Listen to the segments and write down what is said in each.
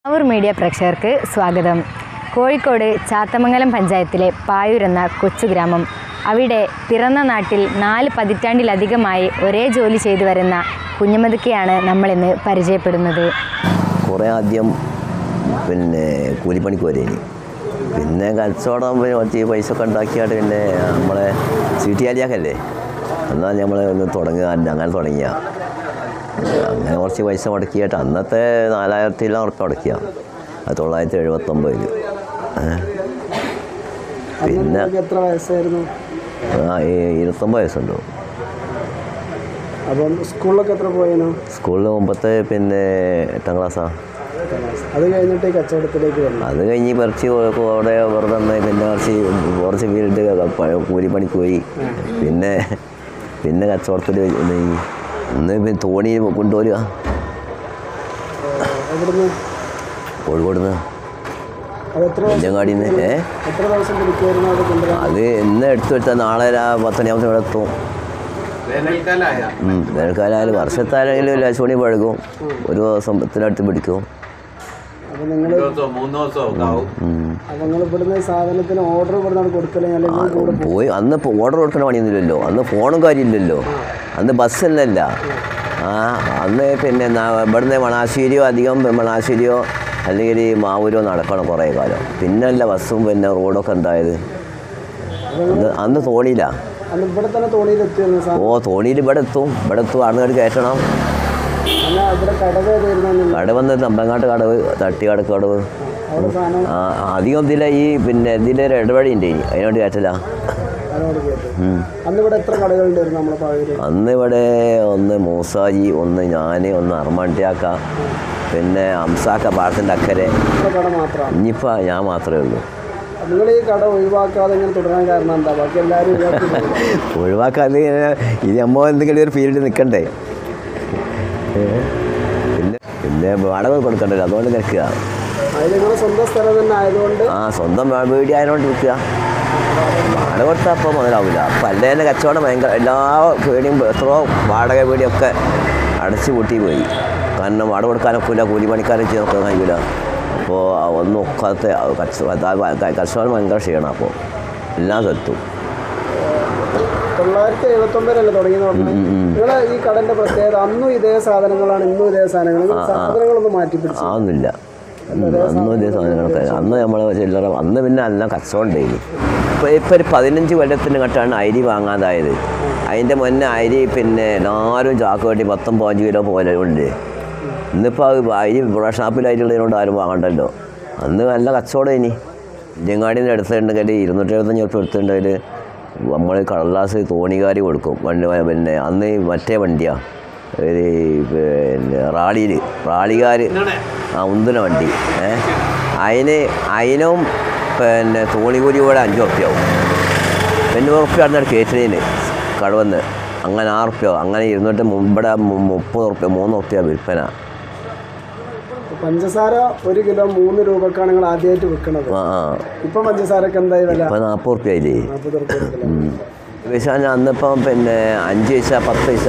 അവർ media പ്രേക്ഷകർക്ക് സ്വാഗതം കോഴിക്കോട് ചാത്തമംഗലം പഞ്ചായത്തിലെ പായൂർ എന്ന കൊച്ചു ഗ്രാമം അവിടെ പിറന്ന നാട്ടിൽ നാല് പതിറ്റാണ്ടിലധികമായി ഒരേ ജോലി ചെയ്തു വരുന്ന കുഞ്ഞമ്മദക്കയാണ് നമ്മളിന്ന് പരിചയപ്പെടുന്നത് കുറേ ആദ്യം പിന്നെ കൂലിപ്പണിക്ക് വരേനി പിന്നെ കച്ചവടം പിന്നെ കുറച്ച് പൈസ ഒക്കെ ഉണ്ടാക്കിയായിട്ട് പിന്നെ നമ്മളെ സീറ്റിയാലിയാക്കല്ലേ എന്നാൽ നമ്മൾ ഒന്ന് തുടങ്ങുക അങ്ങനെ തുടങ്ങിയ അങ്ങനെ കുറച്ച് പൈസ മുടക്കിയിട്ട് അന്നത്തെ നാലായിരത്തിലാണ് ഉറപ്പ് മുടക്കിയ അത് തൊള്ളായിരത്തി എഴുപത്തൊമ്പതിൽ പിന്നെ നിങ്ങൾക്ക് എത്ര വയസ്സായിരുന്നു ആ ഈ ഇരുപത്തൊമ്പത് വയസ്സുണ്ടോ അപ്പം സ്കൂളിലൊക്കെ എത്ര പോയേനു സ്കൂളിൽ മുമ്പത്തെ പിന്നെ എട്ടാം ക്ലാസ്സാണ് അത് കഴിഞ്ഞിട്ട് ഈ കച്ചവടത്തിലേക്ക് വന്നു അത് കഴിഞ്ഞ് പറിച്ച് അവിടെ വെറുതെ നിന്ന് പിന്നെ കുറച്ച് കുറച്ച് ഫീൽഡ് കൂലിപ്പണിക്ക് പോയി പിന്നെ പിന്നെ കച്ചവടത്തിൽ ഇന്ന് ഇന്ന് പിന്നെ തോണി കൊണ്ടുവരിക എവിടുന്ന് കോഴിക്കോട് നിന്ന് അത് എത്ര ദിവസം- കുഞ്ഞങ്ങാടിയിൽ നിന്ന് ഏ എത്ര ദിവസം പിടിക്കുമായിരുന്നു അത് കൊണ്ടുവരാൻ അത് ഇന്ന് എടുത്തു വെച്ചാൽ നാളെ രാ പത്തണിയാമത്തെ ഇവിടെ എത്തും ഉം, വേനൽക്കാലമായാലും വർഷത്താലെങ്കിലും ഒരു ലക്ഷമണി പഴകും ഒരു ദിവസത്തിനടുത്ത് പിടിക്കും അപ്പം നിങ്ങൾ മൂന്ന് ദിവസമൊക്കെ ആവും ഉം. അപ്പം നിങ്ങൾ ഇവിടുന്ന് ഈ സാധനത്തിന് ഓർഡർ ഇവിടുന്ന് കൊടുക്കലേ അല്ലെങ്കിൽ കൂടെ പോയി അന്ന് ഓർഡർ കൊടുക്കുന്ന പണിയൊന്നുമില്ലല്ലോ അന്ന് ഫോണും കാര്യമില്ലല്ലോ അന്ന് ബസ്സല്ലല്ല ആ അന്ന് പിന്നെ ന- ഇവിടുന്ന് മണാശ്ശേരിയോ അധികം മണാശ്ശേരിയോ അല്ലെങ്കിൽ ഈ മാവൂരോ നടക്കണം കുറേ കാലം പിന്നല്ല ബസ്സും പിന്നെ റോഡൊക്കെ ഉണ്ടായത് അന്ന് അന്ന് തോണിയില്ല അന്ന് ഇവിടെ തന്നെ തോണിയിൽ എത്തിയിരുന്നു സാധനം ഓ തോണിയിൽ ഇവിടെ എത്തും ഇവിടെ എത്തും അവിടെ കയറ്റണം അന്ന് ഇവിടെ കടവ് ഏതായിരുന്നു കട വന്ന് തമ്പങ്ങാട്ട് കടവ് തട്ടിക്കാട് കടവ് അവിടെ സാധനം ആ അധികം ഇതിലെ ഈ പിന്നെ ഇതിൻ്റെ ഒരു ഇടവഴി ഉണ്ട് ഇനി അതിനോട് കയറ്റല അതിനോട് കേട്ടു അന്ന് ഇവിടെ എത്ര കടകളുണ്ടായിരുന്നു നമ്മളെ പാവൂര് അന്ന് ഇവിടെ ഒന്ന് മൂസാജി ഒന്ന് ഞാൻ ഒന്ന് അർമാണ്ടിയാക്ക പിന്നെ അംസാക്ക പാടത്തിൻ്റെ അക്കരെ ഇത്ര കട മാത്രമാണ് ഇനിയിപ്പോൾ ഞാൻ മാത്രമേ ഉള്ളൂ നിങ്ങൾ ഈ കട ഒഴിവാക്കാതെ ഇങ്ങനെ തുടരാൻ കാരണം എന്താ ബാക്കി എല്ലാവരും ഒഴിവാക്കി പോകും. ഒഴിവാക്കാതെ ഇങ്ങനെ ഇത് അമ്മ എന്തെങ്കിലും ഒരു ഫീൽഡ് നിൽക്കണ്ടേ ഏ? പിന്നെ പിന്നെ വാടക കൊടുക്കണ്ടല്ലോ അതുകൊണ്ട് നിൽക്കുക അതിൽ നിങ്ങൾ സ്വന്തം സ്ഥലം തന്നെ ആയതുകൊണ്ട് ആ സ്വന്തം വീടി ആയതുകൊണ്ട് നിൽക്കുക വാടക കൊടുത്താൽ അപ്പോൾ മുതലാവില്ല അപ്പം അല്ലേ തന്നെ കച്ചവടം ഭയങ്കര എല്ലാ വീടിയും എത്രയോ വാടക വീടിയൊക്കെ അടച്ചു പൂട്ടി പോയി കാരണം വാടക കൊടുക്കാനൊക്കില്ല കൂലിപ്പണിക്കാരും ചെയ്ത് നോക്കാൻ കഴിയില്ല അപ്പോൾ ഒന്നും ഒക്കാത്ത കച്ചവടം കച്ചവടം ഭയങ്കര ക്ഷീണം അപ്പോൾ എല്ലാ സ്ഥലത്തും തൊള്ളായിരത്തി എഴുപത്തി ഒമ്പതിലല്ലേ തുടങ്ങിയെന്ന് പറഞ്ഞു നിങ്ങളെ ഈ കടന്റെ പ്രത്യേകത അന്നും ഇതേ സാധനങ്ങളാണ് ഇന്നും ഇതേ സാധനങ്ങൾ നിങ്ങൾ സാധനങ്ങളൊന്നും മാറ്റി പിടിച്ചു അതൊന്നുമില്ല അന്നും ഇതേ സാധനങ്ങളൊക്കെ അന്ന് നമ്മൾ ചില്ലറ അന്ന് പിന്നെ എല്ലാം കച്ചവടം ഉണ്ടായി ഇപ്പോൾ ഇപ്പോൾ ഒരു പതിനഞ്ച് കൊല്ലത്തിന് കണ്ടാണ് അരി വാങ്ങാതായത് അതിൻ്റെ മുന്നേ അരി പിന്നെ എല്ലാവരും ചാക്ക് വേണ്ടി പത്തും പതിനഞ്ച് കിലോ പോലെ ഉണ്ട് ഇന്നിപ്പോൾ അത് അരി ഷാപ്പിൽ അരിയുള്ളതിനോട് ആരും വാങ്ങണ്ടല്ലോ അന്ന് നല്ല കച്ചവടം ഇനി ഇഞ്ചങ്ങാടിൻ്റെ അടുത്തുണ്ടെങ്കിൽ ഇരുന്നൂറ്റി എഴുപത്തഞ്ച് ഉറുപ്പ് എടുത്തിട്ടുണ്ടെങ്കിൽ നമ്മൾ കടലാസ് തോണിക്കാരി കൊടുക്കും വണ്ടി പിന്നെ അന്ന് ഈ മറ്റേ വണ്ടിയാണ് ഒരു പിന്നെ റാളിയിൽ റാളികാർ ആ ഉന്തുന വണ്ടി ഏ അതിന് അതിനും പിന്നെ തോണിക്കൂലി കൂടെ അഞ്ച് ഉറുപ്പ്യാവും പിന്നെ ഉറുപ്പ്യ അടുത്ത കയറ്റിനേന് കടവന്ന് അങ്ങനെ ആറ് ഉറുപ്പ്യാവും അങ്ങനെ ഇരുന്നിട്ട് ഇവിടെ മു- മുപ്പത് ഉറുപ്പ്യ മൂന്ന് ഉറുപ്പ്യ വിൽപ്പന പഞ്ചസാര ഒരു കിലോ മൂന്ന് രൂപക്കാണ് നിങ്ങൾ ആദ്യമായിട്ട് വിൽക്കുന്നത് ആ ആ ഇപ്പൊ പഞ്ചസാരക്ക് എന്തായി വില ഇപ്പം നാൽപ്പത് ഉറുപ്പ്യ ആയില്ലേ നാൽപ്പത് റുപ്യ ഒരു കിലോ പൈസ അന്നിപ്പം പിന്നെ അഞ്ച് പൈസ പത്ത് പൈസ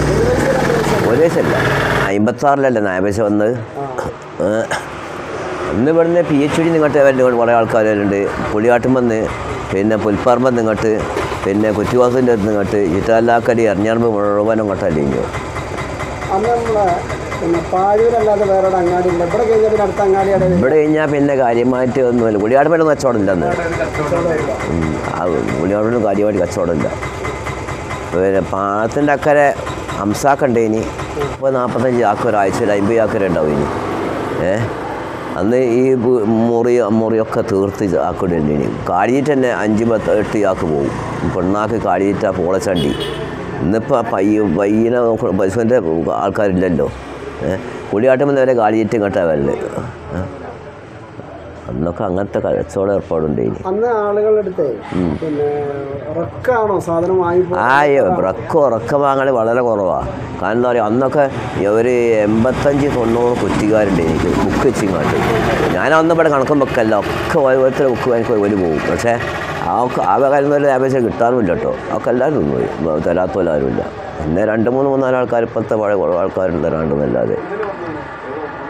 ഒരു പൈസ അല്ല അമ്പത്താറിലല്ലേ നായ പൈസ വന്നത് ഏ. ഇന്ന് ഇവിടുന്ന് പി എച്ച് ഡി നിങ്ങോട്ട് വരുന്ന കുറേ ആൾക്കാർ വരുന്നുണ്ട് പുളിയാട്ടും വന്ന് പിന്നെ പുൽപ്പറമ്പ് നിങ്ങോട്ട് പിന്നെ കുറ്റിവാസിൻ്റെ അടുത്ത് നിങ്ങോട്ട് ഇറ്റാലാക്കടി എറിഞ്ഞാർമ്പ് മുഴുവനും ഇങ്ങോട്ടല്ലേ ഇഞ്ഞു അന്ന് നമ്മളെ പിന്നെ പാഴൂരല്ലാതെ വേറെ ഒരു അങ്ങാടി ഇല്ല ഇവിടെ കഴിഞ്ഞാൽ പിന്നെ അടുത്ത അങ്ങാടി അവിടെ ഇവിടെ കഴിഞ്ഞാൽ പിന്നെ കാര്യമായിട്ട് ഒന്നുമില്ല പുളിയാട്ടുമ്പലൊന്നും കച്ചവടം ഇല്ല അന്ന് ഉം. ആ പുളിയാട്ടിലും കാര്യമായിട്ട് കച്ചവടമില്ല പിന്നെ പാടത്തിൻ്റെ അക്കരെ ഹംസാക്കുണ്ട് ഇനി ഇപ്പോൾ നാൽപ്പത്തഞ്ച് ചാക്ക് ഒരാഴ്ചയിൽ അമ്പത് ചാക്കര ഉണ്ടാവും ഇനി ഏ അന്ന് ഈ ബു- മുറി മുറിയൊക്കെ തീർത്ത് ചാക്കിടുണ്ട് ഇനി കാടിയിട്ട് തന്നെ അഞ്ച് പത്ത് എട്ട് ചാക്ക് പോകും പെണ്ണാക്ക് കാടിയിട്ട പോളച്ചണ്ടി ഇന്നിപ്പോൾ പയ്യ പയ്യനെ പശുവിൻ്റെ ആൾക്കാരില്ലല്ലോ ഏ കുളിയാട്ടുമ്പോൾ വരെ കാടിയിട്ട് ഇങ്ങോട്ടാണ് വരല് ഏ? അന്നൊക്കെ അങ്ങനത്തെ കച്ചവടം ഏർപ്പാടുണ്ട് ഇനി അന്ന് ആളുകളുടെ അടുത്ത് പിന്നെ ഉറക്കാണോ സാധനം വാങ്ങി പോ- ആയോ ഉറക്കം ഉറക്കം വാങ്ങൽ വളരെ കുറവാണ് കാരണം എന്താ പറയുക അന്നൊക്കെ ഒരു എൺപത്തഞ്ച് തൊണ്ണൂറ് കുറ്റിക്കാരുണ്ട് എനിക്ക് ബുക്ക് വെച്ചിങ്ങാണ്ട് ഞാൻ അന്ന് ഇവിടെ കണക്കും വെക്കല്ല ഒക്കെ ഓരോരുത്തർ ബുക്ക് എനിക്ക് ഒരു പോകും പക്ഷേ ആ ഒക്കെ ആ കാര്യം ഒരു ലാഭേശം കിട്ടാറുമില്ല കേട്ടോ അതൊക്കെ എല്ലാവരും തിന്നുപോയി തരാത്തല്ല ആരുമില്ല പിന്നെ രണ്ട് മൂന്ന് മൂന്നാല് ആൾക്കാർ ഇപ്പോഴത്തെ പഴയ കുറേ ആൾക്കാരുണ്ട് തരാണ്ടെന്നല്ലാതെ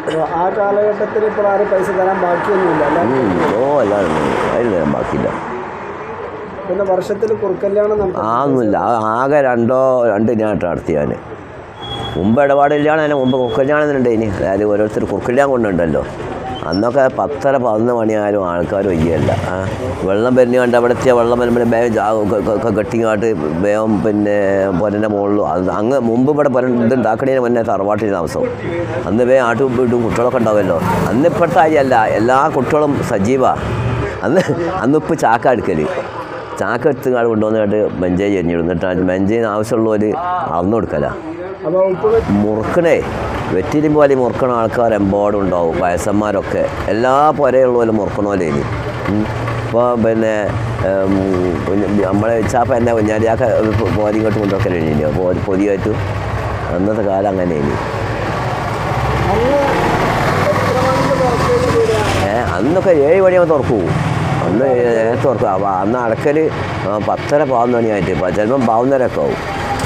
അപ്പോൾ ആ കാലഘട്ടത്തിൽ ഇപ്പോൾ ആരും പൈസ തരാൻ ബാക്കിയൊന്നുമില്ല അല്ല ഉം. ഓ അല്ലാതെ അതിന് നേരം ബാക്കിയില്ല പിന്നെ വർഷത്തിൽ കുറുക്കല്യാണം നടത്തും ആ ഒന്നുമില്ല ആ ആകെ രണ്ടോ രണ്ട് ഞാട്ട് നടത്തി ഞാൻ മുമ്പ് ഇടപാടില്ലാണ് അതിന് മുമ്പ് കുക്കല്യാണെന്നുണ്ട് ഇനി അതായത് ഓരോരുത്തർ കുക്കല്യാൺ കൊണ്ടുണ്ടല്ലോ അന്നൊക്കെ പത്തര പതിനൊന്ന് മണിയായാലും ആൾക്കാർ വയ്യല്ല ആ വെള്ളം പെരിഞ്ഞ് കണ്ട് അവിടെ എത്തിയ വെള്ളം വരുമ്പോൾ വേഗം ജാ കെട്ടിങ്ങാട്ട് വേഗം പിന്നെ പൊരൻ്റെ മുകളിലും അത് അങ്ങ് മുമ്പ് ഇവിടെ പൊര ഇത് ഉണ്ടാക്കണതിന് മുന്നേ തറവാട്ടിൽ താമസം അന്ന് വേഗം ആട്ടും വീട്ടും കുട്ടികളൊക്കെ ഉണ്ടാവുമല്ലോ അന്ന് ഇപ്പോഴത്തെ കാര്യമല്ല എല്ലാ കുട്ടികളും സജീവ അന്ന് അന്നിപ്പോൾ ചാക്ക എടുക്കൽ ചാക്ക എടുത്തുകാട് കൊണ്ടുവന്നിട്ട് മെഞ്ചേരി എറിഞ്ഞിടും എന്നിട്ട് മെഞ്ചേന് ആവശ്യമുള്ളവർ അളന്നു കൊടുക്കല അപ്പോൾ ഇപ്പോൾ മുറുക്കണേ വെറ്റിലും പോലെ മുറുക്കണ ആൾക്കാർ എമ്പാടും ഉണ്ടാവും വയസ്സന്മാരൊക്കെ എല്ലാ പുരയുള്ളവരും മുറുക്കണ പോലെ ഇനി ഇപ്പോൾ പിന്നെ ഉം, കുഞ്ഞ് നമ്മളെ വെച്ചാപ്പം എന്നെ കുഞ്ഞാലിയാക്ക പോരി ഇങ്ങോട്ട് കൊണ്ടുവെക്കൽ കഴിഞ്ഞില്ല പോരി പൊതിയായിട്ടും അന്നത്തെ കാലം അങ്ങനെ ഇനി അന്ന് എത്ര മണിക്ക് പുറത്തേക്ക് വരിക ഏ അന്നൊക്കെ ഏഴ് മണിയാകുമ്പോൾ തുറക്കൂ അന്ന് നേരത്തെ തുറക്കും അപ്പോൾ അന്ന് അടക്കൽ പത്തര പതിനൊന്ന് മണിയായിട്ട് ഇപ്പോൾ ചിലപ്പം പതിനൊരൊക്കെ ആവും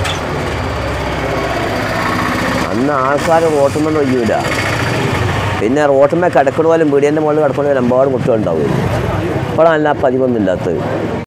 അന്ന് ആൾക്കാർ റോട്ടുമ്പോൾ ഒഴിയൂല പിന്നെ റോട്ടുമ്മേ കിടക്കണ പോലും പീടിയൻ്റെ മുകളിൽ കിടക്കണ പോലും എമ്പാടും കുട്ടികളുണ്ടാവും ഇപ്പോഴല്ല പതിവൊന്നും ഇല്ലാത്തത്